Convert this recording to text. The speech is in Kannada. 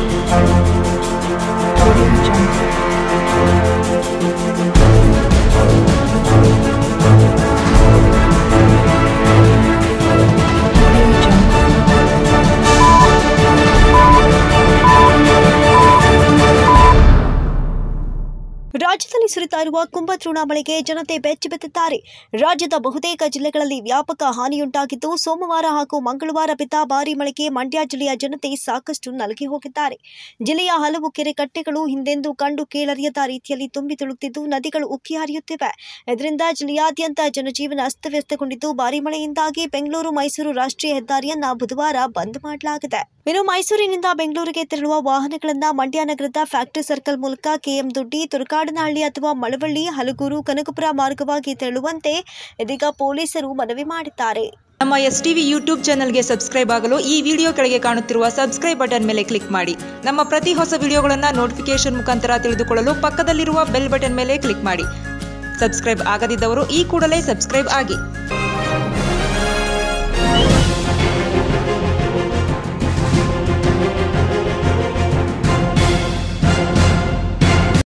Audio Jungle. Audio Jungle. ರಾಜ್ಯದಲ್ಲಿ ಸುರಿತಾ ಇರುವ ಕುಂಭದ್ರೋಣ ಮಳೆಗೆ ಜನತೆ ಬೆಚ್ಚಿ ಬಿದ್ದಿದ್ದಾರೆ ರಾಜ್ಯದ ಬಹುತೇಕ ಜಿಲ್ಲೆಗಳಲ್ಲಿ ವ್ಯಾಪಕ ಹಾನಿಯುಂಟಾಗಿದ್ದು ಸೋಮವಾರ ಹಾಗೂ ಮಂಗಳವಾರ ಬಿದ್ದ ಭಾರೀ ಮಳೆಗೆ ಮಂಡ್ಯ ಜಿಲ್ಲೆಯ ಜನತೆ ಸಾಕಷ್ಟು ನಲಗಿ ಹೋಗಿದ್ದಾರೆ ಜಿಲ್ಲೆಯ ಹಲವು ಕೆರೆ ಕಟ್ಟೆಗಳು ಹಿಂದೆಂದೂ ಕಂಡು ಕೇಳರಿಯದ ರೀತಿಯಲ್ಲಿ ತುಂಬಿ ತುಳುಕ್ತಿದ್ದು ನದಿಗಳು ಉಕ್ಕಿ ಹರಿಯುತ್ತಿವೆ ಇದರಿಂದ ಜಿಲ್ಲೆಯಾದ್ಯಂತ ಜನಜೀವನ ಅಸ್ತವ್ಯಸ್ತಗೊಂಡಿದ್ದು ಭಾರೀ ಮಳೆಯಿಂದಾಗಿ ಬೆಂಗಳೂರು ಮೈಸೂರು ರಾಷ್ಟ್ರೀಯ ಹೆದ್ದಾರಿಯನ್ನ ಬುಧವಾರ ಬಂದ್ ಮಾಡಲಾಗಿದೆ ಇನ್ನು ಮೈಸೂರಿನಿಂದ ಬೆಂಗಳೂರಿಗೆ ತೆರಳುವ ವಾಹನಗಳನ್ನ ಮಂಡ್ಯ ನಗರದ ಫ್ಯಾಕ್ಟರಿ ಸರ್ಕಲ್ ಮೂಲಕ ಕೆಎಂ ದೊಡ್ಡಿ ತುರಕಾಡನಹಳ್ಳಿ ಅಥವಾ ಮಳವಳ್ಳಿ ಹಲಗೂರು ಕನಕಪುರ ಮಾರ್ಗವಾಗಿ ತೆರಳುವಂತೆ ಇದೀಗ ಪೊಲೀಸರು ಮನವಿ ಮಾಡಿದ್ದಾರೆ ನಮ್ಮ ಎಸ್ ಟಿವಿ ಯೂಟ್ಯೂಬ್ ಚಾನಲ್ಗೆ ಸಬ್ಸ್ಕ್ರೈಬ್ ಆಗಲು ಈ ವಿಡಿಯೋ ಕೆಳಗೆ ಕಾಣುತ್ತಿರುವ ಸಬ್ಸ್ಕ್ರೈಬ್ ಬಟನ್ ಮೇಲೆ ಕ್ಲಿಕ್ ಮಾಡಿ ನಮ್ಮ ಪ್ರತಿ ಹೊಸ ವಿಡಿಯೋಗಳನ್ನು ನೋಟಿಫಿಕೇಶನ್ ಮುಖಾಂತರ ತಿಳಿದುಕೊಳ್ಳಲು ಪಕ್ಕದಲ್ಲಿರುವ ಬೆಲ್ ಬಟನ್ ಮೇಲೆ ಕ್ಲಿಕ್ ಮಾಡಿ ಸಬ್ಸ್ಕ್ರೈಬ್ ಆಗದಿದ್ದವರು ಈ ಕೂಡಲೇ ಸಬ್ಸ್ಕ್ರೈಬ್ ಆಗಿ